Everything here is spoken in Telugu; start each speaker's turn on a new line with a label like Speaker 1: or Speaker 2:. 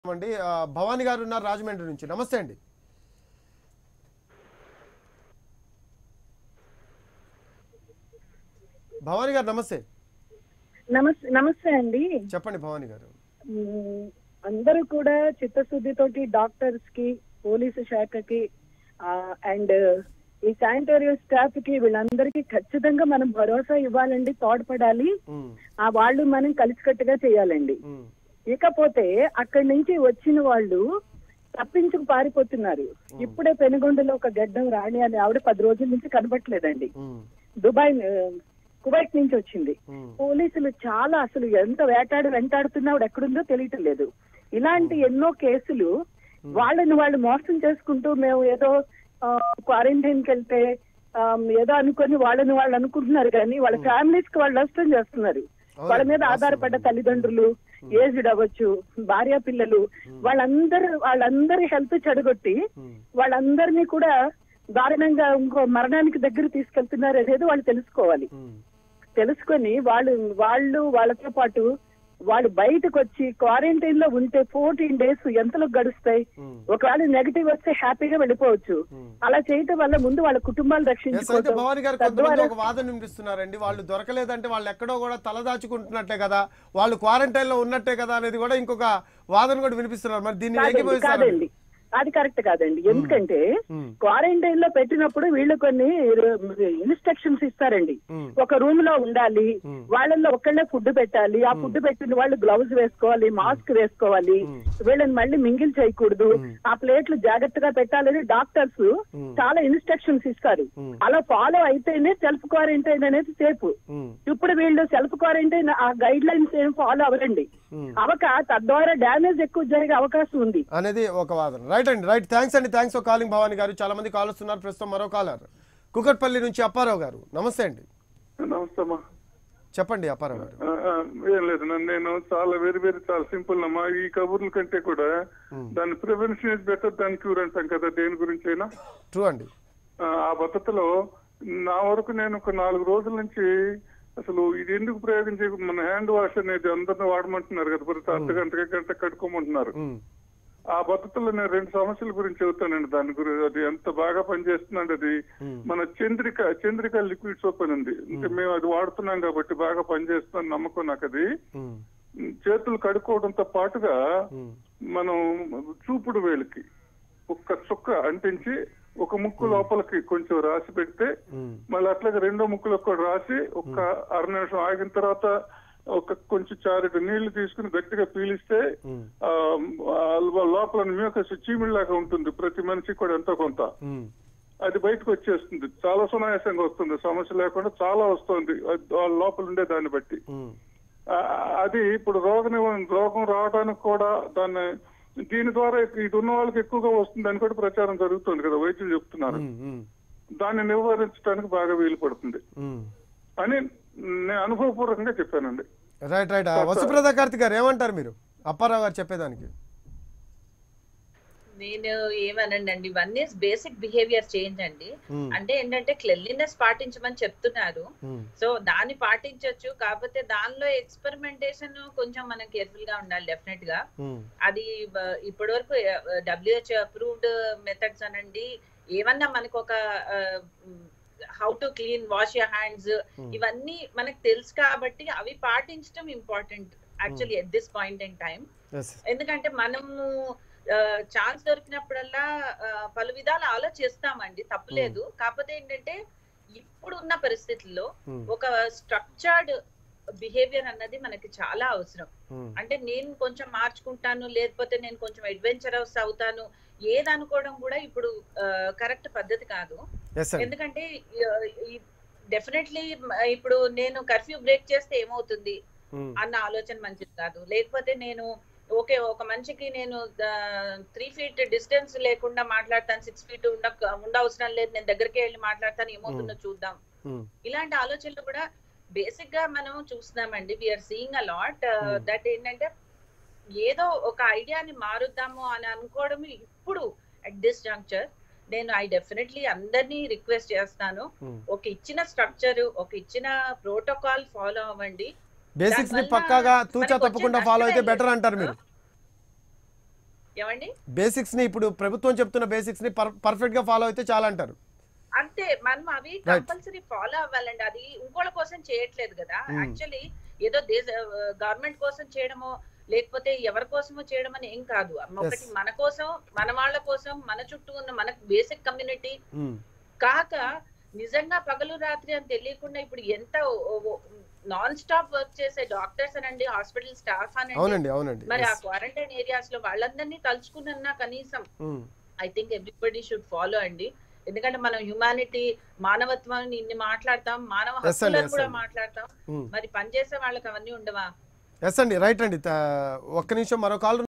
Speaker 1: అండి ఆ, భవానీ గారు ఉన్నారు రాజమండ్రి నుంచి నమస్తే అండి భవానీ గారు నమస్తే
Speaker 2: నమస్తే నమస్తే అండి
Speaker 1: చెప్పండి భవానీ గారు
Speaker 2: మ్, అందరూ కూడా చిత్తశుద్ధితోటి డాక్టర్స్ కి పోలీసు శాఖకి అండ్ ఈ శానిటరీ స్టాఫ్ కి వీళ్ళందరికీ ఖచ్చితంగా మనం భరోసా ఇవ్వాలండి తోడ్పడాలి
Speaker 1: ఉమ్,
Speaker 2: ఆ వాళ్ళు మనం కలిసికట్టుగా చేయాలండి
Speaker 1: ఉమ్,
Speaker 2: ఇకపోతే అక్కడి నుంచి వచ్చిన వాళ్ళు తప్పించుకు పారిపోతున్నారు ఇప్పుడే పెనుగొండలో ఒక గడ్డం రాణి అని ఆవిడ పది రోజుల నుంచి కనబట్లేదండి
Speaker 1: ఉమ్,
Speaker 2: దుబాయ్ ఆ, కువైట్ నుంచి వచ్చింది
Speaker 1: ఉమ్,
Speaker 2: పోలీసులు చాలా అసలు ఎంత వేటాడి వెంటాడుతున్నా ఆవిడ ఎక్కడుందో తెలియటం లేదు ఇలాంటి ఎన్నో కేసులు వాళ్ళని వాళ్ళు మోసం చేసుకుంటూ మేము ఏదో క్వారంటైన్ కి వెళ్తే ఆ, ఏదో అనుకొని వాళ్ళని వాళ్ళు అనుకుంటున్నారు కానీ వాళ్ళ ఫ్యామిలీస్ కి వాళ్ళు నష్టం చేస్తున్నారు వాళ్ళ మీద ఆధారపడ్డ తల్లిదండ్రులు ఏజ్డ్ అవ్వచ్చు భార్య పిల్లలు వాళ్ళందరూ వాళ్ళందరి హెల్త్ చెడగొట్టి
Speaker 1: ఉమ్,
Speaker 2: వాళ్ళందరినీ కూడా దారుణంగా ఇంకో మరణానికి దగ్గర తీసుకెళ్తున్నారు అనేది వాళ్ళు తెలుసుకోవాలి
Speaker 1: ఉమ్,
Speaker 2: తెలుసుకొని వాళ్ళు వాళ్ళు వాళ్ళతో పాటు వాళ్ళు బయటకు వచ్చి క్వారంటైన్ లో ఉంటే ఫోర్టీన్ డేస్ ఎంతలో గడుస్తాయి
Speaker 1: ఉమ్.
Speaker 2: ఒకవేళ నెగిటివ్ వస్తే హ్యాపీగా వెళ్ళిపోవచ్చు
Speaker 1: Hmm.
Speaker 2: అలా చేయటం వల్ల ముందు వాళ్ళ కుటుంబాలు
Speaker 1: ఎస్ అయితే
Speaker 2: రక్షించుకోవడం
Speaker 1: భవానీ గారు కొంతమంది
Speaker 2: తద్వారా
Speaker 1: ఒక వాదన వినిపిస్తున్నారండి వాళ్ళు దొరకలేదంటే వాళ్ళు ఎక్కడో కూడా తలదాచుకుంటున్నట్టే కదా వాళ్ళు క్వారంటైన్ లో ఉన్నట్టే కదా అనేది కూడా ఇంకొక వాదన కూడా వినిపిస్తున్నారు మరి దీన్ని
Speaker 2: కాదండి
Speaker 1: ఏకీభవిస్తారు
Speaker 2: కాదండి అది కరెక్ట్ కాదండి ఎందుకంటే
Speaker 1: Hmm.
Speaker 2: క్వారంటైన్ లో పెట్టినప్పుడు వీళ్ళు కొన్ని ఇన్స్ట్రక్షన్స్ ఇస్తారండి
Speaker 1: Hmm.
Speaker 2: ఒక రూమ్ లో ఉండాలి
Speaker 1: Hmm.
Speaker 2: వాళ్ళల్లో ఒక్కళ్ళే ఫుడ్ పెట్టాలి ఆ ఫుడ్ పెట్టిన వాళ్ళు గ్లౌజ్ వేసుకోవాలి మాస్క్ వేసుకోవాలి వీళ్ళని మళ్ళీ మింగిల్ చేయకూడదు ఆ ప్లేట్లు జాగ్రత్తగా పెట్టాలని డాక్టర్స్ చాలా ఇన్స్ట్రక్షన్స్ ఇస్తారు
Speaker 1: Hmm.
Speaker 2: అలా ఫాలో అయితేనే సెల్ఫ్ క్వారంటైన్ అనేది సేఫ్
Speaker 1: ఉమ్,
Speaker 2: ఇప్పుడు వీళ్ళు సెల్ఫ్ క్వారంటైన్ ఆ గైడ్ లైన్స్ ఏం ఫాలో అవ్వరండి
Speaker 1: Hmm.
Speaker 2: అవక తద్వారా డ్యామేజ్ ఎక్కువ జరిగే అవకాశం ఉంది
Speaker 1: అనేది ఒక వాదన రైట్ అండి రైట్ థ్యాంక్స్ అండి థ్యాంక్స్ ఫర్ కాలింగ్ భవానీ గారు చాలా మంది కాల్ వస్తున్నారు ప్రస్తుతం మరో కాలర్ కుకట్పల్లి నుంచి అప్పారావు గారు నమస్తే అండి
Speaker 3: నమస్తే అమ్మా
Speaker 1: చెప్పండి అప్పారావు గారు
Speaker 3: ఆ, ఆ, ఏం లేదు నన్ను నేను చాలా వెరీ వెరీ చాలా సింపుల్ అమ్మా ఈ కబుర్ల కంటే కూడా దాని ప్రివెన్షన్ ఇస్ బెటర్ దాని క్యూర్ అంటాం కదా దేని గురించి అయినా
Speaker 1: ట్రూ అండి
Speaker 3: ఆ, ఆ పద్ధతిలో నా వరకు నేను ఒక నాలుగు రోజుల నుంచి అసలు ఇది ఎందుకు ప్రయోగం చేయకుండా మన హ్యాండ్ వాష్ అనేది అందరిని వాడమంటున్నారు కదా ప్రతి అర్ధ గంట గంట కట్టుకోమంటున్నారు
Speaker 1: ఉమ్,
Speaker 3: ఆ పద్ధతిలో నేను రెండు సమస్యల గురించి చెబుతానండి దాని గురించి అది ఎంత బాగా పనిచేస్తుందండి అది మన చంద్రిక చంద్రిక లిక్విడ్ సోప్ అని ఉంది ఇంకా మేము అది వాడుతున్నాం కాబట్టి బాగా పనిచేస్తుందని నమ్మకం నాకు అది
Speaker 1: ఉమ్,
Speaker 3: చేతులు కడుక్కోవడంతో పాటుగా
Speaker 1: ఉమ్,
Speaker 3: మనం చూపుడు వేలికి ఒక్క చుక్క అంటించి ఒక ముక్కు లోపలికి కొంచెం రాసి పెడితే
Speaker 1: ఉమ్,
Speaker 3: మళ్ళీ అట్లాగే రెండో ముక్కులకు కూడా రాసి ఒక్క అర నిమిషం ఆగిన తర్వాత ఒక కొంచెం చారెడు నీళ్లు తీసుకుని గట్టిగా పీలిస్తే
Speaker 1: ఉమ్,
Speaker 3: ఆ, ఆ లోపల మ్యూకస్ చీమిడిలాగా ఉంటుంది ప్రతి మనిషికి కూడా ఎంతో కొంత
Speaker 1: ఉమ్,
Speaker 3: అది బయటకు వచ్చేస్తుంది చాలా సునాయాసంగా వస్తుంది సమస్య లేకుండా చాలా వస్తుంది అది వాళ్ళ లోపల ఉండే దాన్ని బట్టి
Speaker 1: ఉమ్,
Speaker 3: ఆ, అది ఇప్పుడు రోగ నివారణ రోగం రావడానికి కూడా దాన్ని దీని ద్వారా ఇది ఉన్న వాళ్ళకి ఎక్కువగా వస్తుందని కూడా ప్రచారం జరుగుతుంది కదా వైద్యులు చెప్తున్నారు
Speaker 1: ఉమ్, ఉమ్,
Speaker 3: దాన్ని నివారించడానికి బాగా వీలు పడుతుంది
Speaker 1: ఉమ్.
Speaker 3: అని నేను అనుభవపూర్వకంగా చెప్పానండి
Speaker 1: రైట్ రైట్ ఆ, వసుప్రద కార్తిక్ గారు ఏమంటారు మీరు అప్పారావు గారు చెప్పేదానికి
Speaker 4: నేను ఏమనండి అండి one is basic behaviour change అండి
Speaker 1: ఉమ్,
Speaker 4: అంటే ఏంటంటే క్లెన్లీనెస్ పాటించమని చెప్తున్నారు
Speaker 1: ఉమ్,
Speaker 4: సో దాన్ని పాటించొచ్చు కాకపోతే దానిలో ఎక్స్పెరిమెంటేషన్ కొంచెం మనం కేర్ఫుల్ గా ఉండాలి డెఫినెట్ గా
Speaker 1: ఉమ్,
Speaker 4: అది ఇప్పటి వరకు డబ్ల్యూహెచ్ అప్రూవ్డ్ మెథడ్స్ అనండి ఏమన్నా మనకు ఒక how to clean wash your hands ఇవన్నీ మనకు తెలుసు కాబట్టి అవి పాటించడం important actually at this point in time
Speaker 1: is
Speaker 4: ఎందుకంటే మనము ఛాన్స్ దొరికినప్పుడల్లా ఆ, పలు విధాలు ఆలోచిస్తామండి తప్పులేదు కాకపోతే ఏంటంటే ఇప్పుడున్న పరిస్థితుల్లో
Speaker 1: Hmm.
Speaker 4: ఒక స్ట్రక్చర్డ్ బిహేవియర్ అన్నది మనకి చాలా అవసరం
Speaker 1: ఉమ్,
Speaker 4: అంటే నేను కొంచెం మార్చుకుంటాను లేకపోతే నేను కొంచెం అడ్వెంచరస్ అవుతాను ఏదనుకోవడం కూడా ఇప్పుడు కరెక్ట్ పద్ధతి కాదు
Speaker 1: ఎస్ అండి
Speaker 4: ఎందుకంటే డెఫినెట్లీ ఇప్పుడు నేను కర్ఫ్యూ బ్రేక్ చేస్తే ఏమవుతుంది
Speaker 1: ఉమ్,
Speaker 4: అన్న ఆలోచన మంచిది కాదు లేకపోతే నేను ఓకే ఒక మనిషికి నేను త్రీ ఫీట్ డిస్టెన్స్ లేకుండా మాట్లాడతాను సిక్స్ ఫీట్ ఉండ ఉండవసరం లేదు నేను దగ్గరికి వెళ్ళి మాట్లాడతాను ఏమవుతుందో చూద్దాం
Speaker 1: ఉమ్,
Speaker 4: ఇలాంటి ఆలోచనలు కూడా బేసిక్ గా మనం చూస్తున్నామండి we're seeing a lot that ఏంటంటే ఏదో ఒక ఐడియాని మారుద్దాము అని అనుకోవడం ఇప్పుడు అట్ దిస్ జంక్చర్ నేను ఐ డెఫినెట్లీ అందరినీ రిక్వెస్ట్ చేస్తాను
Speaker 1: ఉమ్.
Speaker 4: ఒక ఇచ్చిన స్ట్రక్చర్ ఒక ఇచ్చిన ప్రోటోకాల్ ఫాలో అవ్వండి
Speaker 1: బేసిక్స్ ని
Speaker 4: దానివల్ల
Speaker 1: పక్కాగా తూచా
Speaker 4: మనకు
Speaker 1: తప్పకుండా
Speaker 4: వచ్చే
Speaker 1: ఫాలో అయితే
Speaker 4: నష్టమే
Speaker 1: బెటర్ అంటారు మీరు
Speaker 4: ఏమండి
Speaker 1: బేసిక్స్ ని ఇప్పుడు ప్రభుత్వం చెప్తున్న బేసిక్స్ ని పర్ఫెక్ట్ గా ఫాలో అయితే చాలా అంటారు
Speaker 4: అంతే మనం అవి
Speaker 1: Right.
Speaker 4: కంపల్సరీ ఫాలో అవ్వాలండి అది ఇంకోళ్ళ కోసం చేయట్లేదు కదా
Speaker 1: Hmm.
Speaker 4: యాక్చువల్లీ ఏదో దేశ గవర్నమెంట్ కోసం చేయడమో లేకపోతే ఎవరి కోసమో చేయడం అని ఏం కాదు ఒకటి మన కోసం మన వాళ్ళ కోసం మన చుట్టూ ఉన్న మన బేసిక్ కమ్యూనిటీ
Speaker 1: ఉమ్,
Speaker 4: కాక నిజంగా పగలు రాత్రి అని తెలియకుండా ఇప్పుడు ఎంత నాన్ స్టాప్ వర్క్ చేసే డాక్టర్స్ అనండి హాస్పిటల్ స్టాఫ్ అనండి
Speaker 1: అవునండి అవునండి
Speaker 4: మరి ఆ
Speaker 1: Yes.
Speaker 4: క్వారంటైన్ ఏరియాస్ లో వాళ్ళందరినీ తలుచుకున్నా కనీసం
Speaker 1: um,
Speaker 4: I think everybody should follow అండి ఎందుకంటే మనం హ్యుమానిటీ మానవత్వాన్ని ఇన్ని మాట్లాడతాం మానవ
Speaker 1: Yes అండి,
Speaker 4: హక్కులను
Speaker 1: yes
Speaker 4: కూడా
Speaker 1: అండి.
Speaker 4: మాట్లాడతాం
Speaker 1: ఉమ్.
Speaker 4: మరి పనిచేసే వాళ్ళకి అవన్నీ ఉండవా
Speaker 1: ఎస్ అండి రైట్ అండి త- ఒక్క నిమిషం మరో కాల్